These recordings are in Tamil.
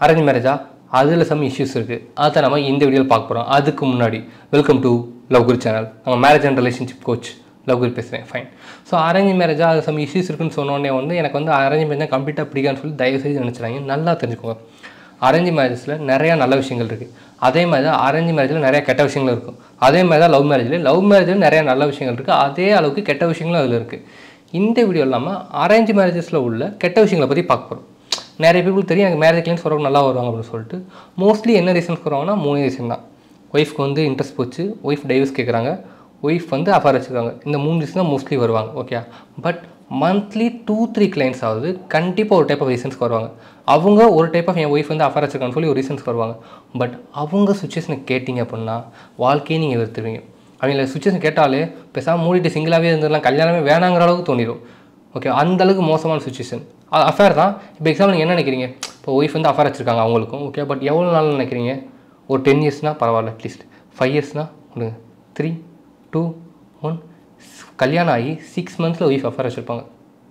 அரேஞ்ச் மேரேஜா அதில் சம் இஷ்யூஸ் இருக்குது அதை நம்ம இந்த வீடியோவில் பார்க்க போகிறோம் அதுக்கு முன்னாடி welcome to love guru channel நம்ம marriage and relationship coach love guru பேசுகிறேன் ஃபைன் ஸோ அரேஞ்ச் மேரேஜா அது சம் இஷ்யூஸ் இருக்குன்னு சொன்னோடனே வந்து எனக்கு வந்து அரேஞ்ச் மேரேஜ் கம்ப்ளீட்டாக பிடிக்கான்னு சொல்லி தயவு செய்து நினச்சிடாங்க நல்லா தெரிஞ்சுக்கோங்க அரேஞ்ச் மேரேஜஸில் நிறையா நல்ல விஷயங்கள் இருக்குது அதே மாதிரி தான் அரேஞ்ச் மேரேஜில் நிறைய கெட்ட விஷயங்கள் இருக்கும் அதே மாதிரி தான் லவ் மேரேஜில் லவ் மேரேஜில் நிறைய நல்ல விஷயங்கள் இருக்குது அதே அளவுக்கு கெட்ட விஷயங்களும் அதில் இருக்குது இந்த வீடியோ இல்லாமல் அரேஞ்ச் மேரேஜஸில் உள்ள கெட்ட விஷயங்களை பற்றி பார்க்க போகிறோம் நிறைய people தெரியும் எனக்கு மேரேஜ் கிளைன்ஸ் வரவங்க நல்லா வருவாங்க அப்படின்னு சொல்லிட்டு மோஸ்ட்லி என்ன ரீசன்ஸ் வருவாங்கன்னா மூணு ரீசன் தான் ஒய்ஃப்க்கு வந்து இன்ட்ரெஸ்ட் போச்சு ஒய்ஃப் டைவர்ஸ் கேட்குறாங்க ஒய்ஃப் வந்து அஃபேர் வச்சுருக்காங்க இந்த மூணு ரீசன் தான் மோஸ்ட்லி வருவாங்க okay but monthly two three clients ஆகுது கண்டிப்பாக ஒரு டைப் ஆஃப் ரீசன்ஸ்க்கு வருவாங்க அவங்க ஒரு டைப் ஆஃப் என் ஒய்ஃப் வந்து அஃபேர் வச்சிருக்கான்னு சொல்லி ஒரு ரீசன்ஸ்க்கு வருவாங்க பட் அவங்க சுச்சுவேஷனுக்கு கேட்டிங்க அப்படின்னா வாழ்க்கையை நீங்கள் வெறுத்துருவீங்க அவங்கள சுச்சுவேஷன் கேட்டாலே பேசாமல் மூடிட்டு சிங்கிளாகவே இருந்துடலாம் கல்யாணமே வேணாங்கிற அளவுக்கு தோணிடும் ஓகே அந்த அளவுக்கு மோசமான சுச்சுவேஷன் அது அஃபேர் தான் இப்போ எக்ஸாம்பிள் நீங்கள் என்ன நினைக்கிறீங்க இப்போ ஒய்ஃப் வந்து அஃபேர் வச்சிருக்காங்க அவங்களுக்கும் ஓகே பட் எவ்வளோ நாள் நினைக்கிறீங்க ஒரு டென் இயர்ஸ்னால் பரவாயில்ல அட்லீஸ்ட் ஃபைவ் இயர்ஸ்னால் ஒன்று த்ரீ டூ ஒன் கல்யாணம் ஆகி சிக்ஸ் மந்த்ஸில் ஒய்ஃப் அஃபேர் வச்சுருப்பாங்க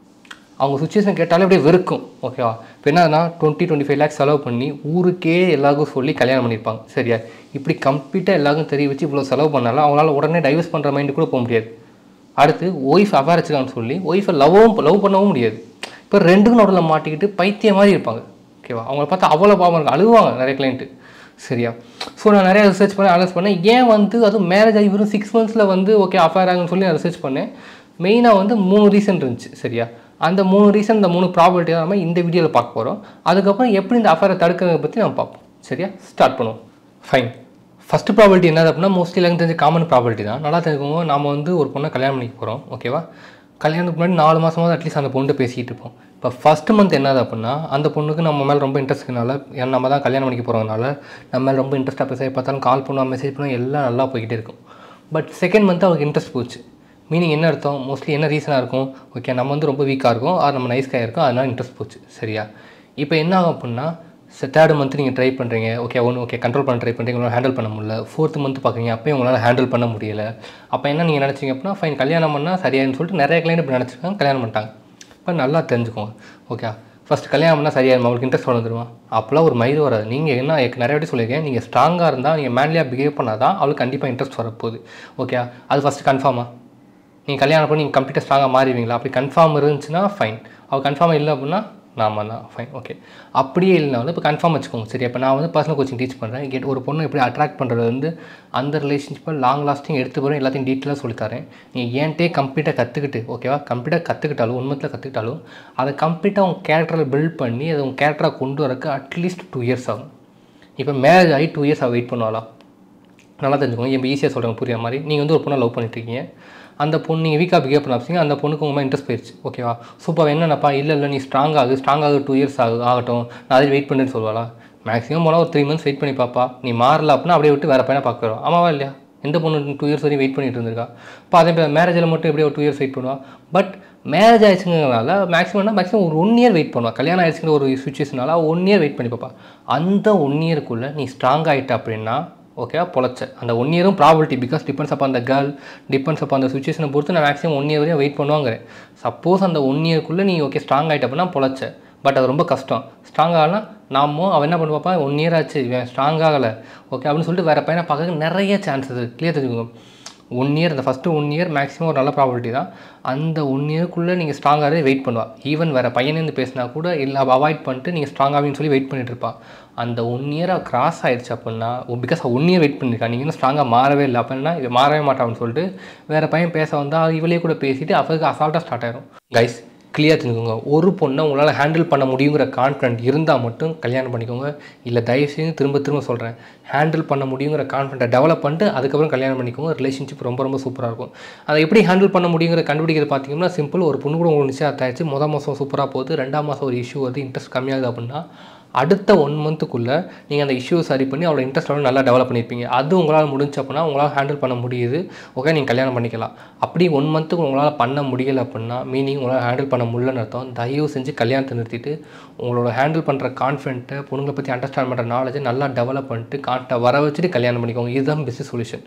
அவங்க சுச்சுவேஷன் கேட்டாலே அப்படியே வெறுக்கும் ஓகேவா இப்போ என்னன்னா டுவெண்ட்டி டுவெண்ட்டி ஃபைவ் லேக்ஸ் செலவு பண்ணி ஊருக்கே எல்லாருக்கும் சொல்லி கல்யாணம் பண்ணியிருப்பாங்க சரியா இப்படி கம்ப்ளீட்டாக எல்லாருக்கும் தெரிய வச்சு இவ்வளோ செலவு பண்ணாலும் அவங்களால உடனே டைவர்ஸ் பண்ணுற மைண்டு கூட போக முடியாது அடுத்து ஒய்ஃப் அஃபேர் வச்சுக்கான்னு சொல்லி ஒய்ஃபை லவ்வும் லவ் பண்ணவும் முடியாது இப்போ ரெண்டுக்கும் நடுவில் மாட்டிக்கிட்டு பைத்தியம் மாதிரி இருப்பாங்க ஓகேவா அவங்கள பார்த்தா அவ்வளோ பாவம் இருக்கும் அழுவாங்க நிறைய கிளைண்ட்டு சரியா ஸோ நான் நிறைய ரிசர்ச் பண்ணி அனலைஸ் பண்ணேன் ஏன் வந்து அதுவும் மேரேஜ் ஆகி வெறும் சிக்ஸ் மந்த்ஸில் வந்து ஓகே அஃபேர் ஆகுன்னு சொல்லி நான் ரிசர்ச் பண்ணேன் மெயினாக வந்து மூணு ரீசன் இருந்துச்சு சரியா அந்த மூணு ரீசன் இந்த மூணு ப்ராபர்ட்டி தான் நம்ம இந்த வீடியோவில் பார்க்க போகிறோம் அதுக்கப்புறம் எப்படி இந்த அஃபேரை தடுக்கிறத பற்றி நம்ம பார்ப்போம் சரியா ஸ்டார்ட் பண்ணுவோம் ஃபைன் ஃபஸ்ட்டு ப்ராபர்ட்டி என்னது அப்படின்னா மோஸ்ட்லி எல்லாரும் தெரிஞ்ச காமன் ப்ராபர்ட்டி தான் நல்லா தெரிஞ்சுக்கோங்க நாம வந்து ஒரு பொண்ணை கல்யாணம் பண்ணிக்க போகிறோம் ஓகேவா கல்யாணத்துக்கு முன்னாடி நாலு மாதமாவது அட்லீஸ்ட் அந்த பொண்ணு பேசிக்கிட்டு இருப்போம் இப்போ ஃபஸ்ட்டு மந்த் என்னது அப்படின்னா அந்த பொண்ணுக்கு நம்ம மேலே ரொம்ப இன்ட்ரெஸ்ட் இருக்கனால ஏன்னா நம்ம தான் கல்யாணம் பண்ணிக்க போகிறதுனால நம்ம மேலே ரொம்ப இன்ட்ரெஸ்ட்டாக பேச பார்த்தாலும் கால் பண்ணுவோம் மெசேஜ் பண்ணுவோம் எல்லாம் நல்லா போய்கிட்டே இருக்கும் பட் செகண்ட் மந்த் அவருக்கு இன்ட்ரெஸ்ட் போச்சு மீனிங் என்ன அர்த்தம் மோஸ்ட்லி என்ன ரீசனாக இருக்கும் ஓகே நம்ம வந்து ரொம்ப வீக்காக இருக்கும் அது நம்ம நைஸ்க்காக இருக்கும் அதனால இன்ட்ரெஸ்ட் போச்சு சரியா இப்போ என்ன ஆகும் அப்படின்னா தேர்ட் மந்த் நீங்கள் ட்ரை பண்ணுறீங்க ஓகே ஒன்று ஓகே கண்ட்ரோல் பண்ண ட்ரை பண்ணுறீங்க உங்களால் ஹேண்டில் பண்ண முடியல ஃபோர்த் மந்த் பார்க்குறீங்க அப்போயும் உங்களால் ஹேண்டில் பண்ண முடியல அப்போ என்ன நீங்கள் நினச்சிங்க அப்படின்னா ஃபைன் கல்யாணம் பண்ணால் சரியாயின்னு சொல்லிட்டு நிறைய கிளைண்ட் இப்படி நினச்சிருக்காங்க கல்யாணம் பண்ணிட்டாங்க இப்போ நல்லா தெரிஞ்சுக்கோங்க ஓகே ஃபஸ்ட் கல்யாணம் பண்ணால் சரியாயிரும் அவங்களுக்கு இன்ட்ரெஸ்ட் வந்துருமா அப்போலாம் ஒரு மயிறு வராது நீங்கள் என்ன எனக்கு நிறைய வாட்டி சொல்லியிருக்கேன் நீங்கள் ஸ்ட்ராங்காக இருந்தால் நீங்கள் மேன்லியாக பிஹேவ் பண்ணால் தான் அவளுக்கு கண்டிப்பாக இன்ட்ரெஸ்ட் வரப்போகுது ஓகே அது ஃபஸ்ட்டு கன்ஃபார்மா நீங்கள் கல்யாணம் பண்ணி நீங்கள் கம்ப்ளீட்டாக ஸ்ட்ராங்காக மாறிடுவீங்களா அப்படி கன்ஃபார்ம் இருந்துச்சுன்னா ஃபைன் அவள் கன்ஃபார்மாக இல்லை அப்படின்னா நாம தான் ஃபைன் ஓகே அப்படியே இல்லைனாலும் இப்போ கன்ஃபார்ம் வச்சுக்கோங்க சரி இப்போ நான் வந்து பர்சனல் கோச்சிங் டீச் பண்ணுறேன் கெட் ஒரு பொண்ணு எப்படி அட்ராக்ட் பண்ணுறது வந்து அந்த ரிலேஷன்ஷிப்பை லாங் லாஸ்டிங் எடுத்து போகிறேன் எல்லாத்தையும் டீட்டெயிலாக சொல்லித்தரேன் நீங்கள் ஏன்ட்டே கம்ப்ளீட்டாக கற்றுக்கிட்டு ஓகேவா கம்ப்ளீட்டாக கற்றுக்கிட்டாலும் உண்மத்தில் கற்றுக்கிட்டாலும் அதை கம்ப்ளீட்டாக உங்கள் கேரக்டரில் பில்ட் பண்ணி அதை உங்கள் கேரக்டராக கொண்டு வரக்கு அட்லீஸ்ட் டூ இயர்ஸ் ஆகும் இப்போ மேரேஜ் ஆகி டூ இயர்ஸ் வெயிட் பண்ணுவாளா நல்லா தெரிஞ்சுக்கோங்க இப்போ ஈஸியாக சொல்கிறேன் புரியுற மாதிரி நீங்கள் வந்து ஒரு பொண்ணை லவ் பண்ணிட்டுருக்கீங்க அந்த பொண்ணு நீங்கள் வீக்காக பிஹேவ் பண்ண ஆரம்பிச்சிங்க அந்த பொண்ணுக்கு உங்கள் இன்ட்ரெஸ்ட் போயிடுச்சு ஓகேவா சூப்பர் என்னென்னப்பா இல்லை இல்லை நீ ஸ்ட்ராங் ஆகு ஸ்ட்ராங் ஆகு டூ இயர்ஸ் ஆகு ஆகட்டும் நான் அதில் வெயிட் பண்ணுன்னு சொல்லுவாளா மேக்ஸிமம் போனால் ஒரு த்ரீ மந்த்ஸ் வெயிட் பண்ணி பார்ப்பா நீ மாறல அப்படின்னா அப்படியே விட்டு வேறு பையனை பார்க்குறோம் ஆமாவா இல்லையா எந்த பொண்ணு டூ இயர்ஸ் வரையும் வெயிட் பண்ணிட்டு இருந்திருக்கா இப்போ அதே மாதிரி மேரேஜில் மட்டும் எப்படியோ ஒரு டூ இயர்ஸ் வெயிட் பண்ணுவா பட் மேரேஜ் ஆயிடுச்சுங்கிறனால மேக்ஸிமம்னா மேக்ஸிமம் ஒரு ஒன் இயர் வெயிட் பண்ணுவா கல்யாணம் ஆயிடுச்சுங்கிற ஒரு சுச்சுவேஷனால ஒன் இயர் வெயிட் பண்ணி பார்ப்பா அந்த ஒன் இயருக்குள்ளே நீ ஸ்ட்ராங் ஆகிட்ட அப்படின்னா ஓகேவா பொழைச்ச அந்த ஒன் இயரும் ப்ராபிலிட்டி பிகாஸ் டிபெண்ட்ஸ் அப்போ அந்த கேர்ள் டிபெண்ட்ஸ் அப்போ அந்த சுச்சுவேஷனை பொறுத்து நான் மேக்ஸிமம் ஒன் இயர் வரையும் வெயிட் பண்ணுவாங்கிறேன் சப்போஸ் அந்த ஒன் இயர்க்குள்ளே நீ ஓகே ஸ்ட்ராங் ஆகிட்ட அப்படின்னா பொழைச்ச பட் அது ரொம்ப கஷ்டம் ஸ்ட்ராங் ஆகலாம் நாமும் அவன் என்ன பண்ணுவாப்பா ஒன் இயர் ஆச்சு இவன் ஸ்ட்ராங் ஆகலை ஓகே அப்படின்னு சொல்லிட்டு வேறு பையனை பார்க்க நிறைய சான்சஸ் கிளியர் தெரிஞ்சுக்கோங்க ஒன் இயர் அந்த ஃபஸ்ட்டு ஒன் இயர் மேக்ஸிமம் ஒரு நல்ல ப்ராபர்ட்டி தான் அந்த ஒன் இயர்க்குள்ளே நீங்கள் ஸ்ட்ராங்காகவே வெயிட் பண்ணுவா ஈவன் வேறு பையனேருந்து பேசினா கூட இல்லை அவாய்ட் பண்ணிட்டு நீங்கள் ஸ்ட்ராங்காகின்னு சொல்லி வெயிட் பண்ணிட்டு இருப்பா அந்த ஒன் இயராக கிராஸ் ஆயிடுச்சு அப்படின்னா பிகாஸ் ஒன் இயர் வெயிட் பண்ணியிருக்கா நீங்கள் இன்னும் ஸ்ட்ராங்காக மாறவே இல்லை அப்படின்னா இது மாறவே மாட்டான்னு சொல்லிட்டு வேறு பையன் பேச வந்தால் இவளே கூட பேசிட்டு அவருக்கு அசால்ட்டாக ஸ்டார்ட் ஆயிரும் கைஸ் கிளியர் தெரிஞ்சுக்கோங்க ஒரு பொண்ணை உங்களால் ஹேண்டில் பண்ண முடியுங்கிற கான்ஃபிடென்ட் இருந்தால் மட்டும் கல்யாணம் பண்ணிக்கோங்க இல்லை தயவு செய்து திரும்ப திரும்ப சொல்கிறேன் ஹேண்டில் பண்ண முடியுங்கிற கான்ஃபிடென்ட்டை டெவலப் பண்ணிட்டு அதுக்கப்புறம் கல்யாணம் பண்ணிக்கோங்க ரிலேஷன்ஷிப் ரொம்ப ரொம்ப சூப்பராக இருக்கும் அதை எப்படி ஹேண்டில் பண்ண முடியுங்கிற கண்டுபிடிக்கிறது பார்த்தீங்கன்னா சிம்பிள் ஒரு பொண்ணு கூட உங்களுக்கு நிச்சயம் ஆயிடுச்சு மொதல் மாதம் சூப்பராக போகுது ரெண்டாம் மாதம் ஒரு இஷ்யூ வருது இன்ட்ரெஸ்ட் கம்மியாகுது அப்படின்னா அடுத்த ஒன் மந்த்துக்குள்ளே நீங்கள் அந்த இஷ்யூ சரி பண்ணி அவரோட இன்ட்ரெஸ்ட் நல்லா டெவலப் பண்ணியிருப்பீங்க அது உங்களால் முடிஞ்சு அப்படின்னா உங்களால் ஹேண்டில் பண்ண முடியுது ஓகே நீங்கள் கல்யாணம் பண்ணிக்கலாம் அப்படி ஒன் மந்த்துக்கு உங்களால் பண்ண முடியலை அப்படின்னா மீனிங் உங்களால் ஹேண்டில் பண்ண முடியலன்னு அர்த்தம் தயவு செஞ்சு கல்யாணத்தை நிறுத்திட்டு உங்களோட ஹேண்டில் பண்ணுற கான்ஃபிடென்ட்டை பொண்ணுங்களை பற்றி அண்டர்ஸ்டாண்ட் பண்ணுற நாலேஜை நல்லா டெவலப் பண்ணிட்டு கான்ட்டை வர வச்சுட்டு கல்யாணம் பண்ணிக்கோங்க இதுதான் பெஸ்ட் சொல்யூஷன்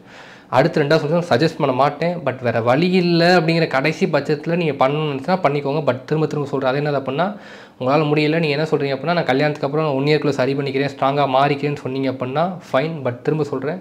அடுத்து ரெண்டாவது சொல்லுங்கள் சஜஸ்ட் பண்ண மாட்டேன் பட் வேறு வழி இல்லை அப்படிங்கிற கடைசி பட்சத்தில் நீங்கள் பண்ணணும்னு நினச்சினா பண்ணிக்கோங்க பட் திரும்ப திரும்ப சொல்கிறேன் அது என்ன அப்படின்னா உங்களால் முடியல நீங்கள் என்ன சொல்கிறீங்க அப்படின்னா நான் கல்யாணத்துக்கு அப்புறம் ஒன் இயர்க்குள்ளே சரி பண்ணிக்கிறேன் ஸ்ட்ராங்காக மாறிக்கிறேன்னு சொன்னீங்க அப்படின்னா ஃபைன் பட் திரும்ப சொல்கிறேன்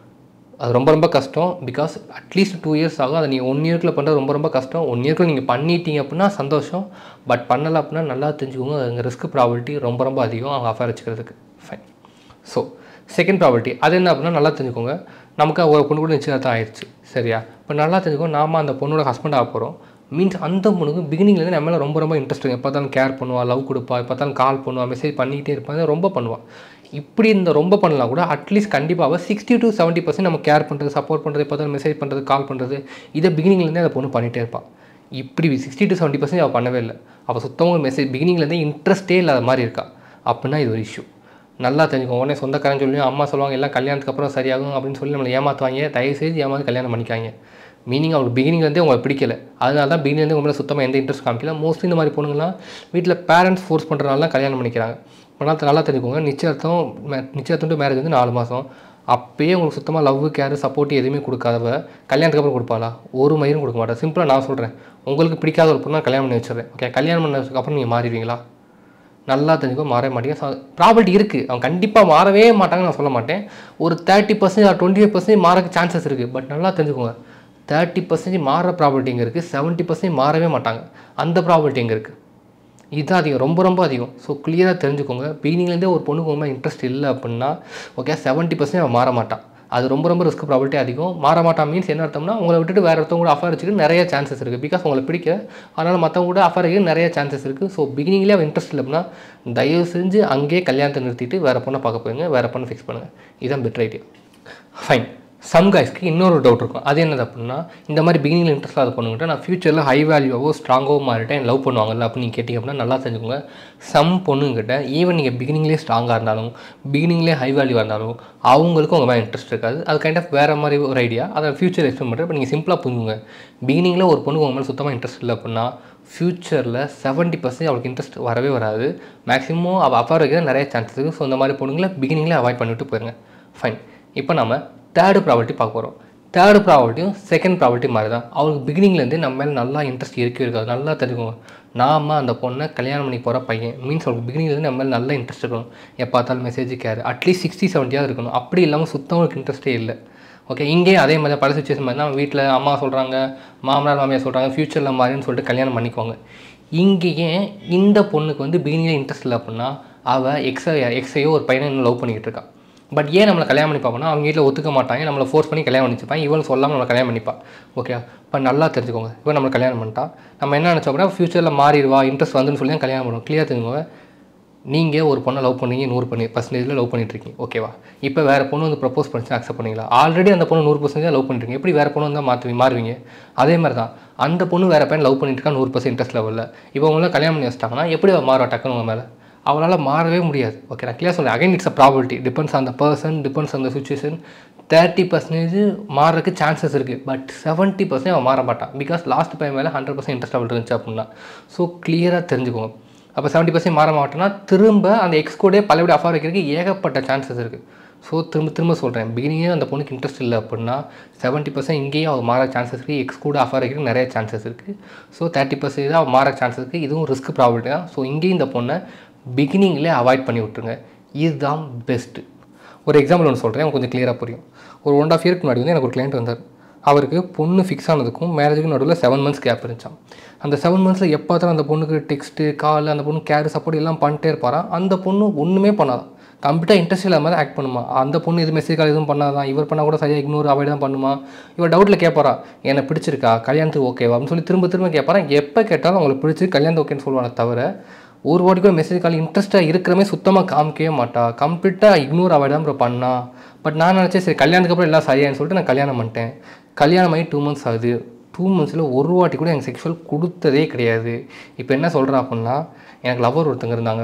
அது ரொம்ப ரொம்ப கஷ்டம் பிகாஸ் அட்லீஸ்ட் டூ இயர்ஸ் ஆகும் அதை நீங்கள் ஒன் இயர்க்குள்ள பண்ணுறது ரொம்ப ரொம்ப கஷ்டம் ஒன் இயர்க்குள்ள நீங்கள் பண்ணிட்டீங்க அப்படின்னா சந்தோஷம் பட் பண்ணலை அப்படின்னா நல்லா தெரிஞ்சுக்கோங்க அங்கே ரிஸ்க் ப்ராபிலிட்டி ரொம்ப ரொம்ப அதிகம் அவங்க அஃபேர் வச்சுக்கிறதுக்கு ஃபைன் ஸோ செகண்ட் ப்ராபர்ட்டி அது என்ன அப்படின்னா நல்லா தெரிஞ்சுக்கோங்க நமக்கு ஒரு பொண்ணு கூட நிச்சயதார்த்தம் ஆயிடுச்சு சரியா இப்போ நல்லா தெரிஞ்சுக்கோ நாம அந்த பொண்ணோட ஹஸ்பண்ட் ஆக போகிறோம் மீன்ஸ் அந்த பொண்ணுக்கு பிகினிங்லேருந்து நம்ம மேலே ரொம்ப ரொம்ப இன்ட்ரெஸ்ட் எப்போ பார்த்தாலும் கேர் பண்ணுவா லவ் கொடுப்பா எப்போ பார்த்தாலும் கால் பண்ணுவா மெசேஜ் பண்ணிக்கிட்டே இருப்பா ரொம்ப பண்ணுவா இப்படி இந்த ரொம்ப பண்ணலாம் கூட அட்லீஸ்ட் கண்டிப்பாக சிக்ஸ்டி டு செவன்ட்டி பர்சன்ட் நம்ம கேர் பண்ணுறது சப்போர்ட் பண்ணுறது எப்போ பார்த்தாலும் மெசேஜ் பண்ணுறது கால் பண்ணுறது இதை பிகினிங்லேருந்தே அந்த பொண்ணு பண்ணிகிட்டே இருப்பாள் இப்படி சிக்ஸ்டி டு செவன்ட்டி பர்சன்ட் அவள் பண்ணவே இல்லை அவள் சுத்தமாக மெசேஜ் பிகினிங்லேருந்தே இன்ட்ரெஸ்ட்டே இல்லாத மாதிரி இருக்கா அப்படின்னா இது ஒரு இஷ்யூ நல்லா தெரிஞ்சுக்கோங்க உடனே சொந்தக்காரன் சொல்லி அம்மா சொல்லுவாங்க எல்லாம் கல்யாணத்துக்கு அப்புறம் சரியாகும் அப்படின்னு சொல்லி நம்மளை ஏமாற்றுவாங்க தயவுசெய்து ஏமாந்து கல்யாணம் பண்ணிக்காங்க மீனிங் அவங்களுக்கு பிகினிங்லேருந்தே உங்களுக்கு பிடிக்கல அதனால தான் பிகினிங்லேருந்து உங்களை சுத்தமாக எந்த இன்ட்ரெஸ்ட் காமிக்கல மோஸ்ட்லி இந்த மாதிரி பொண்ணுங்கலாம் வீட்டில் பேரண்ட்ஸ் ஃபோர்ஸ் பண்ணுறதுனால தான் கல்யாணம் பண்ணிக்கிறாங்க ஆனால் நல்லா தெரிஞ்சுக்கோங்க நிச்சயத்தம் நிச்சயத்தம் டு மேரேஜ் வந்து நாலு மாதம் அப்பயே உங்களுக்கு சுத்தமாக லவ் கேர் சப்போர்ட் எதுவுமே கொடுக்காதவ கல்யாணத்துக்கு அப்புறம் கொடுப்பாளா ஒரு மயிரும் கொடுக்க மாட்டா சிம்பிளாக நான் சொல்கிறேன் உங்களுக்கு பிடிக்காத ஒரு பொண்ணை கல்யாணம் பண்ணி வச்சிடுறேன் ஓகே கல்யாணம் பண்ணதுக்கு அப்புறம் நீங்கள் மாறிடுவீங்களா நல்லா தெரிஞ்சுக்கோ மாறவே மாட்டீங்க ப்ராபர்ட்டி இருக்குது அவங்க கண்டிப்பாக மாறவே மாட்டாங்கன்னு நான் சொல்ல மாட்டேன் ஒரு thirty percent or twenty five percent மாறக்கு சான்சஸ் இருக்குது பட் நல்லா தெரிஞ்சுக்கோங்க தேர்ட்டி பர்சன்டேஜ் மாற ப்ராபர்ட்டி இங்கே இருக்குது செவன்ட்டி பர்சன்ட் மாறவே மாட்டாங்க அந்த ப்ராபர்ட்டி எங்கே இருக்குது இதுதான் அதிகம் ரொம்ப ரொம்ப அதிகம் ஸோ கிளியராக தெரிஞ்சுக்கோங்க பிகினிங்லேருந்தே ஒரு பொண்ணுக்கு ரொம்ப இன்ட்ரெஸ்ட் இல்லை அப்படின்னா ஓகே செவன்ட்டி பர்சன்ட் அவன் மாற மாட்டான் அது ரொம்ப ரொம்ப ரிஸ்க் ப்ராபர்ட்டி அதிகம் மாற மாட்டான் மீன்ஸ் என்ன அர்த்தம்னா உங்களை விட்டுட்டு வேறு ஒருத்தவங்க கூட அஃபேர் வச்சுக்க நிறைய சான்சஸ் இருக்குது பிகாஸ் உங்களை பிடிக்க அதனால் மற்றவங்க கூட அஃபேர் வைக்க நிறைய சான்சஸ் இருக்குது ஸோ பிகினிங்லேயே அவன் இன்ட்ரெஸ்ட் இல்லை அப்படின்னா தயவு செஞ்சு அங்கேயே கல்யாணத்தை நிறுத்திட்டு வேறு பொண்ணை பார்க்க போயிருங்க வேறு பொண்ணை ஃபிக்ஸ் பண்ணுங்கள் இதுதான் பெட்டர் ஐடியா ஃபைன் சம் கைஸ்க்கு இன்னொரு டவுட் இருக்கும் அது என்னது அப்படின்னா இந்த மாதிரி பிகினிங்கில் இன்ட்ரெஸ்ட் இல்லாத பொண்ணுங்கிட்ட நான் ஃபியூச்சரில் ஹை வேல்யூவோ ஸ்ட்ராங்கோ மாறிட்டேன் லவ் பண்ணுவாங்கல்ல அப்படின்னு நீங்கள் கேட்டிங்க அப்படின்னா நல்லா தெரிஞ்சுக்கோங்க சம் பொண்ணுங்கிட்ட ஈவன் நீங்கள் பிகினிங்லேயே ஸ்ட்ராங்காக இருந்தாலும் பிகினிங்லேயே ஹை வேல்யூவாக இருந்தாலும் அவங்களுக்கும் உங்கள் மேலே இன்ட்ரெஸ்ட் இருக்காது அது கைண்ட் ஆஃப் வேறு மாதிரி ஒரு ஐடியா அதை ஃபியூச்சர் எக்ஸ்பிளைன் பண்ணுறேன் இப்போ நீங்கள் சிம்பிளாக புரிஞ்சுங்க பிகினிங்கில் ஒரு பொண்ணுக்கு உங்கள் மேலே சுத்தமாக இன்ட்ரெஸ்ட் இல்லை அப்படின்னா ஃப்யூச்சரில் செவன்ட்டி பர்சன்ட் அவளுக்கு இன்ட்ரெஸ்ட் வரவே வராது மேக்ஸிமம் அவள் அஃபேர் வைக்கிற நிறைய சான்சஸ் இருக்குது ஸோ இந்த மாதிரி பொண்ணுங்களை பிகினிங்லேயே அவாய்ட் பண்ணிவிட்டு போயிருங்க ஃபைன் இப்போ நம்ம தேர்டு ப்ராபர்ட்டி பார்க்க போகிறோம் தேர்டு ப்ராபர்ட்டியும் செகண்ட் ப்ராபர்ட்டி மாதிரி தான் அவளுக்கு பிகினிங்லேருந்து நம்ம மேலே நல்லா இன்ட்ரெஸ்ட் இருக்கவே இருக்காது நல்லா தெரிஞ்சுக்கோங்க நாம அந்த பொண்ணை கல்யாணம் பண்ணி போகிற பையன் மீன்ஸ் அவளுக்கு பிகினிங்லேருந்து நம்ம மேலே நல்ல இன்ட்ரெஸ்ட் இருக்கணும் எப்போ பார்த்தாலும் மெசேஜ் கேர் அட்லீஸ்ட் சிக்ஸ்டி செவன்ட்டியாவது இருக்கணும் அப்படி இல்லாமல் சுத்தம் அவளுக்கு இன்ட்ரெஸ்ட்டே இல்லை ஓகே இங்கேயும் அதே மாதிரி பல சுச்சுவேஷன் மாதிரி தான் வீட்டில் அம்மா சொல்கிறாங்க மாமனார் மாமியார் சொல்கிறாங்க ஃப்யூச்சரில் மாதிரின்னு சொல்லிட்டு கல்யாணம் பண்ணிக்குவாங்க இங்கேயே இந்த பொண்ணுக்கு வந்து பிகினிங்கில் இன்ட்ரெஸ்ட் இல்லை அப்படின்னா அவள் எக்ஸை எக்ஸையோ ஒரு பையனை இன்னும் லவ் பண்ணிக்கிட்டு இருக்கான் பட் ஏன் நம்மளை கல்யாணம் பண்ணி பார்ப்போம்னா அவங்க வீட்டில் ஒத்துக்க மாட்டாங்க நம்மளை ஃபோர்ஸ் பண்ணி கல்யாணம் பண்ணிச்சுப்பான் இவன் சொல்லாமல் நம்மளை கல்யாணம் பண்ணிப்பா ஓகே இப்போ நல்லா தெரிஞ்சுக்கோங்க இவன் நம்மளை கல்யாணம் பண்ணிட்டா நம்ம என்ன நினச்சோம் அப்படின்னா ஃப்யூச்சரில் மாறிடுவா இன்ட்ரெஸ்ட் வந்துன்னு சொல்லி தான் கல்யாணம் பண்ணுவோம் கிளியர் தெரிஞ்சுக்கோங்க நீங்கள் ஒரு பொண்ணை லவ் பண்ணீங்க நூறு பண்ணி பர்சன்டேஜில் லவ் பண்ணிட்டு இருக்கீங்க ஓகேவா இப்போ வேறு பொண்ணு வந்து ப்ரப்போஸ் பண்ணிச்சு அக்செப்ட் பண்ணீங்களா ஆல்ரெடி அந்த பொண்ணு நூறு பர்சன்டேஜ் லவ் பண்ணிருக்கீங்க எப்படி வேறு பொண்ணு வந்தால் மாற்றுவீங்க மாறுவீங்க அதே மாதிரி தான் அந்த பொண்ணு வேறு பையன் லவ் பண்ணிட்டு இருக்கா நூறு பர்சன்ட் இன்ட்ரெஸ்ட் லெவலில் இப்போ உங்களை கல்யாணம் பண்ணி வச்சிட்டாங்கன்னா எப்படி அவள் மாறுவா டக்குன்னு உங்கள் மேலே அவளால் மாறவே முடியாது ஓகே நான் கிளியர் சொல்கிறேன் again it's a property depends on the person depends on the situation thirty percentage மாறதுக்கு சான்சஸ் இருக்குது பட் செவன்ட்டி பர்சன்ட் அவன் மாற மாட்டான் பிகாஸ் லாஸ்ட் பையன் மேலே ஹண்ட்ரட் பர்சன்ட் இன்ட்ரெஸ்ட் அவள் இருந்துச்சு அப்படின்னா ஸோ கிளியராக தெரிஞ்சுக்கோங்க அப்போ செவன்ட்டி பர்சன்ட் மாற மாட்டேன்னா திரும்ப அந்த எக்ஸ் கோடே பழையபடி அஃபார் வைக்கிறதுக்கு ஏகப்பட்ட சான்சஸ் இருக்குது ஸோ திரும்ப திரும்ப சொல்கிறேன் பிகினிங்கே அந்த பொண்ணுக்கு இன்ட்ரெஸ்ட் இல்லை அப்படின்னா செவன்ட்டி பர்சன்ட் இங்கேயும் அவள் மாற சான்சஸ் இருக்குது எக்ஸ் கூட அஃபார் வைக்கிறதுக்கு நிறைய சான்சஸ் இருக்குது ஸோ தேர்ட்டி பர்சன்ட் அவள் மாற சான்சஸ் இருக்குது இதுவும் ரிஸ்க் ப்ராபர்ட்டி தான் ஸோ இங்கேயும் இந்த பொண்ணை பிகினிங்லேயே அவாய்ட் பண்ணி விட்ருங்க இதுதான் பெஸ்ட்டு ஒரு எக்ஸாம்பிள் ஒன்று சொல்கிறேன் கொஞ்சம் கிளியராக புரியும் ஒரு ஒன் ஆஃப் இயருக்கு முன்னாடி வந்து எனக்கு ஒரு கிளைண்ட் வந்தார் அவருக்கு பொண்ணு ஃபிக்ஸ் ஆனதுக்கும் மேரேஜுக்கும் நடுவில் செவன் மந்த்ஸ் கேப் இருந்துச்சான் அந்த செவன் மந்த்ஸில் எப்போ தான் அந்த பொண்ணுக்கு டெக்ஸ்ட்டு கால் அந்த பொண்ணு கேர் சப்போர்ட் எல்லாம் பண்ணிட்டே இருப்பாராம் அந்த பொண்ணு ஒன்றுமே பண்ணாதான் கம்ப்ளீட்டாக இன்ட்ரெஸ்ட் இல்லாமல் தான் ஆக்ட் பண்ணுமா அந்த பொண்ணு இது மெசேஜ் கால் எதுவும் பண்ணாதான் இவர் பண்ணால் கூட சரியாக இக்னோர் அவாய்ட் தான் பண்ணுமா இவர் டவுட்டில் கேட்பாரா என்னை பிடிச்சிருக்கா கல்யாணத்துக்கு ஓகேவா அப்படின்னு சொல்லி திரும்ப திரும்ப கேட்பாரா எப்போ கேட்டாலும் அவங்களுக்கு பிடிச்சி கல்யாணம் ஓகேன்னு சொல்லுவாங்க தவிர ஒரு வாட்டி கூட மெசேஜ் கால் இன்ட்ரெஸ்ட்டாக இருக்கிறமே சுத்தமாக காமிக்கவே மாட்டா கம்ப்ளீட்டாக இக்னோர் அவாய்ட் தான் ப்ரோ பண்ணா பட் நான் நினச்சேன் சரி கல்யாணத்துக்கு அப்புறம் எல்லாம் சரியான்னு சொல்லிட்டு நான் கல்யாணம் பண்ணிட்டேன் கல்யாணம் ஆகி டூ மந்த்ஸ் ஆகுது டூ மந்த்ஸில் ஒரு வாட்டி கூட எனக்கு செக்ஷுவல் கொடுத்ததே கிடையாது இப்போ என்ன சொல்கிறேன் அப்படின்னா எனக்கு லவர் ஒருத்தங்க இருந்தாங்க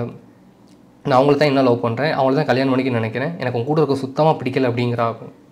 நான் அவங்கள தான் என்ன லவ் பண்ணுறேன் அவங்கள தான் கல்யாணம் பண்ணிக்க நினைக்கிறேன் எனக்கு உங்க கூட இருக்க சுத்தமாக பிடிக்கல அப்படிங்கிறா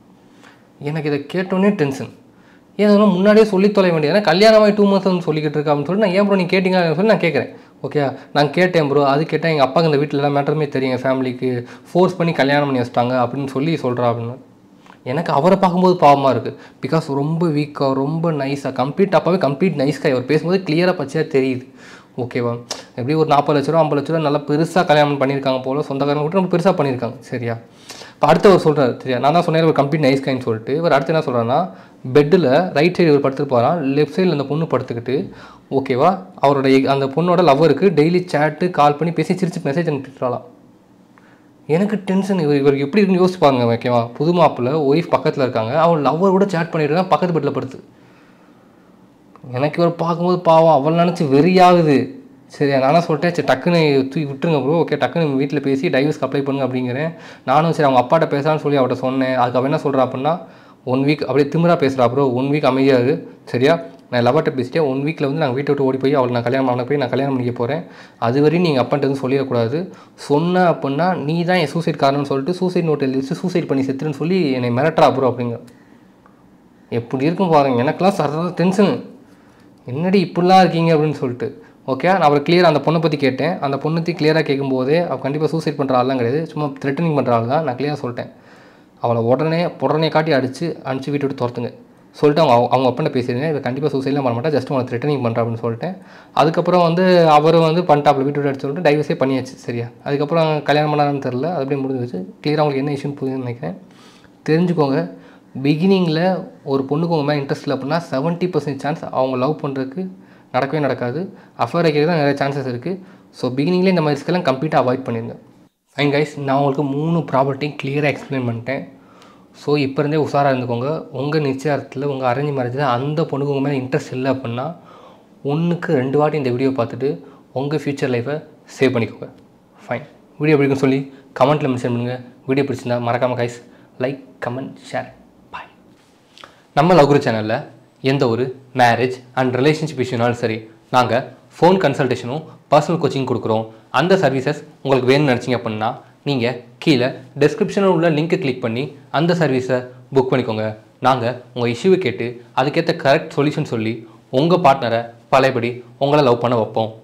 எனக்கு இதை கேட்டோன்னே டென்ஷன் ஏன் அதெல்லாம் முன்னாடியே சொல்லி தொலை வேண்டியது கல்யாணமாகி டூ மந்த்ஸ் வந்து சொல்லிக்கிட்டு இருக்கா அப்படின்னு சொல்லி நான் ஏன் ப்ரோ நீ கேட்டிங்க சொல்லி நான் கேட்குறேன் ஓகே நான் கேட்டேன் ப்ரோ அது கேட்டேன் எங்கள் அப்பாவுக்கு இந்த வீட்டில் எல்லாம் மேட்டருமே தெரியும் எங்கள் ஃபேமிலிக்கு ஃபோர்ஸ் பண்ணி கல்யாணம் பண்ணி வச்சிட்டாங்க அப்படின்னு சொல்லி சொல்கிறா அப்படின்னு எனக்கு அவரை பார்க்கும்போது பாவமாக இருக்குது பிகாஸ் ரொம்ப வீக்காக ரொம்ப நைஸாக கம்ப்ளீட் அப்போவே கம்ப்ளீட் நைஸ்க்காக அவர் பேசும்போது கிளியராக பச்சையாக தெரியுது ஓகேவா எப்படி ஒரு நாற்பது லட்ச ரூபா ஐம்பது லட்ச ரூபா நல்லா பெருசாக கல்யாணம் பண்ணியிருக்காங்க போல சொந்தக்காரங்க கூட ரொம்ப பெருசாக பண்ணியிருக்காங்க சரியா இப்போ அடுத்து அவர் சொல்கிறார் சரியா நான் தான் சொன்னேன் ஒரு கம்ப்ளீட் நைஸ் கைன்னு சொல்லிட்டு இவர் அடுத்து என்ன சொல்கிறாருன்னா பெட்டில் ரைட் சைடு இவர் படுத்துட்டு போகிறான் லெஃப்ட் சைடில் அந்த பொண்ணு படுத்துக்கிட்டு ஓகேவா அவரோட எ- அந்த பொண்ணோட லவ்வருக்கு டெய்லி சேட்டு கால் பண்ணி பேசி சிரிச்சு மெசேஜ் அனுப்பிட்டுறாளாம் எனக்கு டென்ஷன் இவர் இவர் எப்படி இருக்குன்னு யோசிச்சு பாருங்க ஓகேவா புது மாப்பிள்ள ஒய்ஃப் பக்கத்தில் இருக்காங்க அவன் லவ்வர் கூட சேட் பண்ணிட்டு இருக்கான் பக்கத்து பெட்டில் படுத்து எனக்கு இவர் பார்க்கும்போது பாவம் அவள் நினச்சி வெறியாகுது சரி நானும் சொல்லிட்டேன் சரி டக்குன்னு தூக்கி விட்டுருங்க ப்ரோ ஓகே டக்குன்னு வீட்டில் பேசி டைவர்ஸ்க்கு அப்ளை பண்ணுங்க அப்படிங்கிறேன் நானும் சரி அவங்க அப்பாட்ட பேசலான்னு சொல்லி அவட்ட சொன்னேன் அதுக்கு அவன் என்ன சொல்கிறா அப்படின்னா ஒன் வீக் அப்படியே திமிரா பேசுகிறா ப்ரோ ஒன் வீக் அமைதியாது சரியா நான் லவர்கிட்ட பேசிட்டேன் ஒன் வீக்கில் வந்து நாங்கள் வீட்டை விட்டு ஓடி போய் அவளை நான் கல்யாணம் பண்ண போய் நான் கல்யாணம் பண்ணிக்க போகிறேன் அது வரையும் நீங்கள் அப்பான்ட்டு எதுவும் சொல்லிடக்கூடாது சொன்ன அப்படின்னா நீ தான் என் சூசைட் காரணம்னு சொல்லிட்டு சூசைட் நோட் எழுதி வச்சு சூசைட் பண்ணி செத்துருன்னு சொல்லி என்னை மிரட்டுறா ப்ரோ அப்படிங்க எப்படி இருக்கும் பாருங்க எனக்கெல்லாம் சர்ற டென்ஷனு என்னடி இப்படிலாம் இருக்கீங்க அப்படின்னு சொல்லிட்டு ஓகே நான் அவரை கிளியராக அந்த பொண்ணை பற்றி கேட்டேன் அந்த பொண்ணு கிளியராக கேட்கும்போதே அவள் கண்டிப்பாக சூசைட் பண்ணுற ஆள்லாம் கிடையாது சும்மா த்ரெட்டனிங் பண்ணுற ஆள் தான் நான் கிளியராக சொல்லிட்டேன் அவளை உடனே உடனே காட்டி அடித்து அனுப்பிச்சு வீட்டு விட்டு துரத்துங்க சொல்லிட்டு அவங்க அவங்க அப்பன்ட்ட பேசிடுங்க இவ கண்டிப்பாக சூசைட்லாம் பண்ண மாட்டா ஜஸ்ட் உங்களை த்ரெட்டனிங் பண்ணுறா அப்படின்னு சொல்லிட்டேன் அதுக்கப்புறம் வந்து அவர் வந்து பண்ணிட்டாப்புல வீட்டு விட்டு அடிச்சு சொல்லிட்டு டைவர்ஸே பண்ணியாச்சு சரியா அதுக்கப்புறம் கல்யாணம் பண்ணான்னு தெரில அது அப்படியே முடிஞ்சிச்சு கிளியராக உங்களுக்கு என்ன இஷ்யூன்னு புரியுதுன்னு நினைக்கிறேன் தெரிஞ்சுக்கோங்க பிகினிங்கில் ஒரு பொண்ணுக்கு உங்கள் மேலே இன்ட்ரெஸ்ட் இல்லை அப்படின்னா செவன்ட்டி பர்சன்ட் சான்ஸ் அவங்க லவ் பண்ணுறதுக்கு நடக்கவே நடக்காது அஃபேர் வைக்கிறது தான் நிறைய சான்சஸ் இருக்குது ஸோ பிகினிங்லேயே இந்த மாதிரி ரிஸ்க்கெல்லாம் கம்ப்ளீட்டாக அவாய்ட் பண்ணிடுங்க ஃபைன் கைஸ் நான் உங்களுக்கு மூணு ப்ராப்பர்ட்டியும் கிளியராக எக்ஸ்பிளைன் பண்ணிட்டேன் ஸோ இப்போ இருந்தே உஷாராக இருந்துக்கோங்க உங்கள் நிச்சயத்தில் உங்கள் அரேஞ்ச் மேரேஜில் அந்த பொண்ணுக்கு உங்கள் மேலே இன்ட்ரெஸ்ட் இல்லை அப்படின்னா ஒன்றுக்கு ரெண்டு வாட்டி இந்த வீடியோ பார்த்துட்டு உங்கள் ஃப்யூச்சர் லைஃப்பை சேவ் பண்ணிக்கோங்க ஃபைன் வீடியோ எப்படி இருக்குன்னு சொல்லி கமெண்ட்டில் மென்ஷன் பண்ணுங்கள் வீடியோ பிடிச்சிருந்தா மறக்காமல் guys like comment share bye நம்ம லவ்குரு சேனலில் எந்த ஒரு மேரேஜ் அண்ட் ரிலேஷன்ஷிப் இஷ்யூனாலும் சரி நாங்கள் ஃபோன் கன்சல்டேஷனும் பர்சனல் கோச்சிங் கொடுக்குறோம் அந்த சர்வீசஸ் உங்களுக்கு வேணும்னு நினச்சிங்க அப்படின்னா நீங்கள் கீழே டெஸ்கிரிப்ஷனில் உள்ள லிங்க்கை கிளிக் பண்ணி அந்த சர்வீஸை புக் பண்ணிக்கோங்க நாங்கள் உங்கள் இஷ்யூவை கேட்டு அதுக்கேற்ற கரெக்ட் சொல்யூஷன் சொல்லி உங்கள் பார்ட்னரை பழையபடி உங்களை லவ் பண்ண வைப்போம்